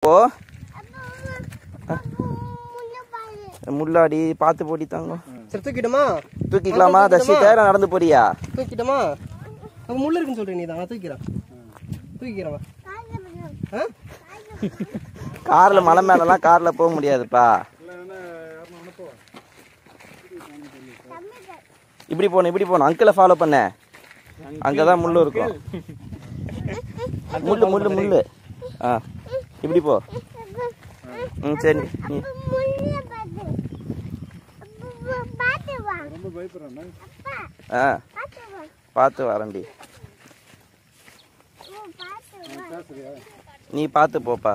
போ முள்ளாடி பார்த்து போட்டி தாங்க சரி தூக்கிட்டோமா தூக்கிக்கலாமா தசி தேர நடந்து போறியா தூக்கிட்டோமா அப்ப முள்ள இருக்குன்னு சொல்றேன் நீ தான் நான் தூக்கிறேன் தூக்கிறேன் ஆ கார்ல மலை மேலலாம் கார்ல போக முடியாதுப்பா இப்படி போகணும் இப்படி போகணும் அங்கிளை ஃபாலோ பண்ண அங்கதான் முள்ளு இருக்கும் முள்ளு முள்ளு முள்ளு ஆ இப்படி போ ம் சரி நீ ஆ பார்த்து வரேன்டி நீ பார்த்து போப்பா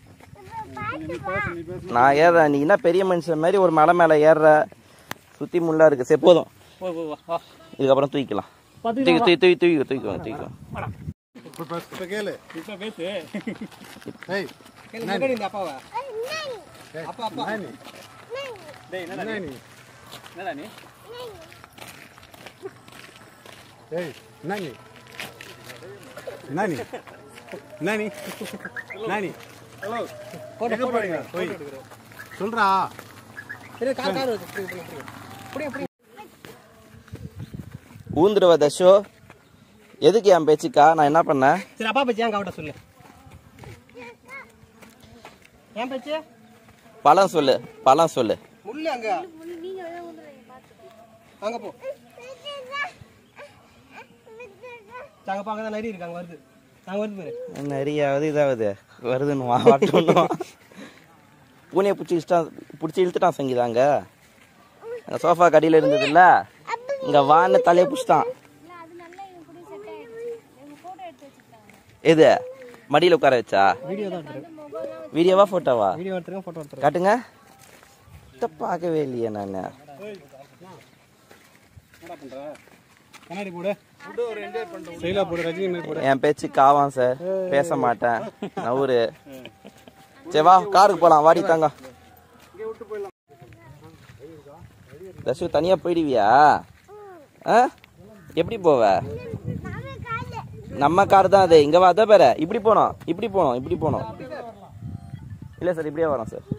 நான் ஏறேன் நீ என்ன பெரிய மனுஷன் மாதிரி ஒரு மலை மேலே ஏறுற சுற்றி முள்ளா இருக்கு சரி போதும் போ போ வா இதுக்கப்புறம் தூக்கிக்கலாம் தூக்கி தூக்கி தூக்கி தூக்கி தூக்கிக்கோங்க தூக்கிக்கோங்க இப்ப கேளு இப்ப பேசு ஏய் கேளு, முன்னாடி இந்த அப்பாவா அப்பா அப்பா நானி டேய் என்னடா நீ நானி என்னடா நீ ஏய் நானி நானி நானி நானி ஹலோ போட்டோ எங்க போறீங்க போய் சொல்றா சரி கார் கார் வருது. புடி, புடி, புடி. புடி, புடி. ஊந்துருவ தஷோ எதுக்கு என் பேச்சுக்கா நான் என்ன பண்ணேன் சரி அப்பா பேச்சு ஏன் கவட்ட சொல்லு ஏன் பேச்சு பழம் சொல்லு பழம் சொல்லு முள்ளு அங்க அங்க போ அங்க போ அங்கதான் நரி இருக்கு அங்க வருது அங்க வருது பாரு நிறையாவது இதாவது வருதுன்னு வாட்டுன்னு பூனையை பிடிச்சி இஷ்டா பிடிச்சி இழுத்துட்டான் சங்கீதாங்க அந்த சோஃபா கடியில் இருந்ததுல்ல இங்கே வான்னு தலையை பிடிச்சிட்டான் எது மடியில் உட்கார வச்சா வீடியோ தான் எடுத்துருக்கேன் வீடியோவா ஃபோட்டோவா வீடியோ எடுத்துருக்கேன் போட்டோ எடுத்துருக்கேன் காட்டுங்க இதை பார்க்கவே இல்லையே நான் கண்ணாடி போடு செயலா போடு ரஜினி மாதிரி போடு என் பேச்சு காவான் சார் பேச மாட்டேன் நவுரு சரி வா காருக்கு போலாம் வாடி தாங்க தசு தனியா போயிடுவியா ஆ எப்படி போவ நம்ம கார் தான் அது இங்க வா அதான் பேர இப்படி போனோம் இப்படி போனோம் இப்படி போனோம் இல்ல சார் இப்படியே வரோம் சார்